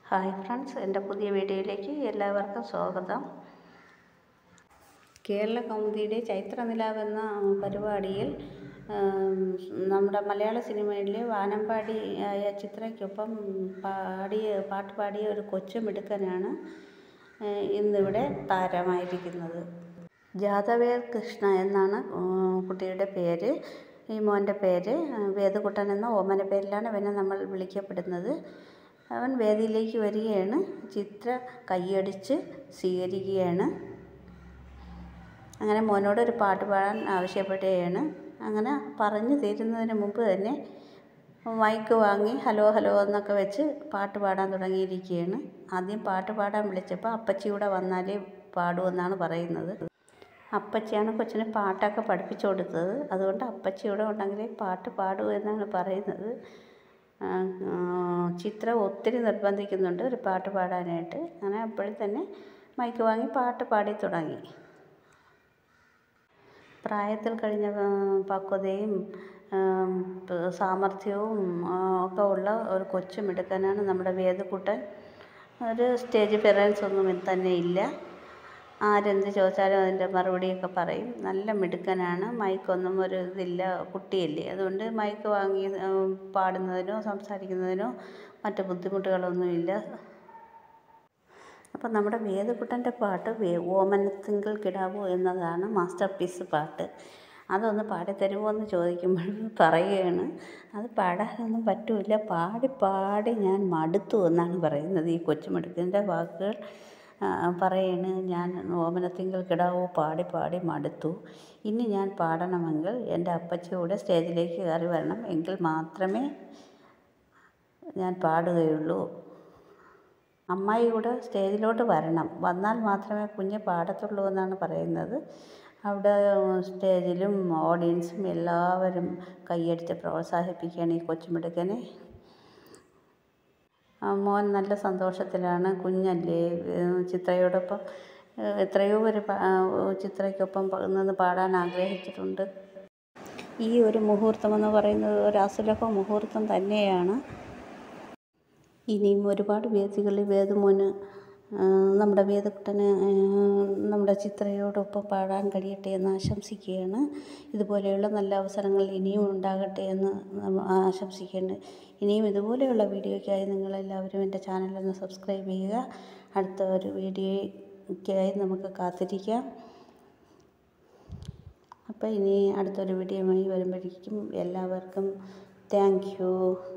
hi friends എൻ്റെ പുതിയ വീഡിയോയിലേക്ക് എല്ലാവർക്കും സ്വാഗതം കേരള കൗമുദിയുടെ ചൈത്രനിലാവ് എന്ന പരിപാടിയിൽ ആം, നമ്മുടെ മലയാള സിനിമയിലെ വാനമ്പാടി ആയ ചിത്രയ്ക്കൊപ്പം പാടിയ പാട്ട് പാടിയ ഒരു കൊച്ചുമിടുക്കനാണ് ഏഹ്, ഇന്നിവിടെ താരമായിരിക്കുന്നത് ജാതവേർ കൃഷ്ണ എന്നാണ് ഉം, കുട്ടിയുടെ പേര് ഈ മോൻ്റെ പേര് ഏഹ്, വേദകുട്ടൻ എന്ന ഓമന പേരിലാണ് ഇവനെ നമ്മൾ വിളിക്കപ്പെടുന്നത് അവൻ വേദിയിലേക്ക് വരികയാണ് ചിത്ര കൈയടിച്ച് സ്വീകരിക്കുകയാണ് അങ്ങനെ മോനോട് ഒരു പാട്ട് പാടാൻ ആവശ്യപ്പെടുകയാണ് അങ്ങനെ പറഞ്ഞു തീരുന്നതിന് മുമ്പ് തന്നെ മൈക്ക് വാങ്ങി ഹലോ ഹലോ എന്നൊക്കെ വെച്ച് പാട്ട് പാടാൻ തുടങ്ങിയിരിക്കുകയാണ് ആദ്യം പാട്ട് പാടാൻ വിളിച്ചപ്പോൾ അപ്പച്ചി കൂടെ വന്നാലേ പാടൂ എന്നാണ് പറയുന്നത് അപ്പച്ചിയാണ് കൊച്ചിന് പാട്ടൊക്കെ പഠിപ്പിച്ചു കൊടുത്തത് അതുകൊണ്ട് അപ്പച്ചി ഇവിടെ ഉണ്ടെങ്കിലേ പാട്ട് പാടൂ എന്നാണ് പറയുന്നത് ആ, ആ, ചിത്ര ഒത്തിരി നിർബന്ധിക്കുന്നുണ്ട് ഒരു പാട്ട് പാടാനായിട്ട് അങ്ങനെ അപ്പോഴും തന്നെ മൈക്ക് വാങ്ങി പാട്ട് പാടി തുടങ്ങി പ്രായത്തിൽ കഴിഞ്ഞ ആ, പക്വതയും ആം, പ- സാമർഥ്യവും ആ, ഒക്കെ ഉള്ള ഒരു കൊച്ചു മിടുക്കനാണ് നമ്മുടെ വേദക്കുട്ടൻ ഒരു സ്റ്റേജ് പെറൻസ് ഒന്നും തന്നെ ഇല്ല ആരെന്ത് ചോദിച്ചാലും അതിൻ്റെ മറുപടിയൊക്കെ പറയും നല്ല മിടുക്കനാണ് മൈക്കൊന്നും ഒരു ഇതില്ല കുട്ടിയല്ലേ അതുകൊണ്ട് മൈക്ക് വാങ്ങി ആ, പാടുന്നതിനോ സംസാരിക്കുന്നതിനോ മറ്റ് ബുദ്ധിമുട്ടുകളൊന്നുമില്ല അപ്പം നമ്മുടെ വേദക്കുട്ടൻ്റെ പാട്ട് വേ ഓമനത്തിങ്കൾ കിടാവോ എന്നതാണ് മാസ്റ്റർ പീസ് പാട്ട് അതൊന്ന് പാടിത്തരുമോ എന്ന് ചോദിക്കുമ്പോൾ പറയുകയാണ് അത് പാടാനൊന്നും പറ്റില്ല പാടി പാടി ഞാൻ മടുത്തു എന്നാണ് പറയുന്നത് ഈ കൊച്ചുമിടുക്കൻ്റെ വാക്കുകൾ ആ, പറയാണ് ഞാൻ ഓമനത്തിങ്കൾ കിടാവോ പാടി പാടി മടുത്തു ഇനി ഞാൻ പാടണമെങ്കിൽ എൻ്റെ അപ്പച്ചിയുടെ സ്റ്റേജിലേക്ക് കയറി വരണം എങ്കിൽ മാത്രമേ ഞാൻ പാടുകയുള്ളൂ അമ്മായി കൂടെ സ്റ്റേജിലോട്ട് വരണം വന്നാൽ മാത്രമേ കുഞ്ഞ് പാടത്തുള്ളൂ എന്നാണ് പറയുന്നത് അവിടെ സ്റ്റേജിലും ഓഡിയൻസും എല്ലാവരും കൈയടിച്ച് പ്രോത്സാഹിപ്പിക്കുകയാണ് ഈ കൊച്ചുമിടുക്കനെ ആ മോൻ നല്ല സന്തോഷത്തിലാണ് കുഞ്ഞല്ലേ ഏഹ് ചിത്രയോടൊപ്പം ഏഹ് എത്രയോ പേര് പാ- ആ, ചിത്രയ്ക്കൊപ്പം പ- നിന്ന് പാടാൻ ആഗ്രഹിച്ചിട്ടുണ്ട് ഈ ഒരു മുഹൂർത്തം എന്ന് പറയുന്നത് ഒരു അസുലഭ മുഹൂർത്തം തന്നെയാണ് ഇനിയും ഒരുപാട് വേദികളിൽ വേദമോന് ആ, നമ്മുടെ വേദക്കുട്ടന് ആ, നമ്മുടെ ചിത്രയോടൊപ്പം പാടാൻ കഴിയട്ടെ എന്ന് ആശംസിക്കുകയാണ് ഇതുപോലെയുള്ള നല്ല അവസരങ്ങൾ ഇനിയും ഉണ്ടാകട്ടെ എന്ന് നമ്മ ആശംസിക്കുകയാണ് ഇനിയും ഇതുപോലെയുള്ള വീഡിയോയ്ക്കായി നിങ്ങളെല്ലാവരും എൻ്റെ ചാനലൊന്ന് സബ്സ്ക്രൈബ് ചെയ്യുക അടുത്ത ഒരു വീഡിയോയ്ക്കായി നമുക്ക് കാത്തിരിക്കാം അപ്പോൾ ഇനി അടുത്തൊരു വീഡിയോയുമായി വരുമ്പോഴേക്കും എല്ലാവർക്കും താങ്ക് യു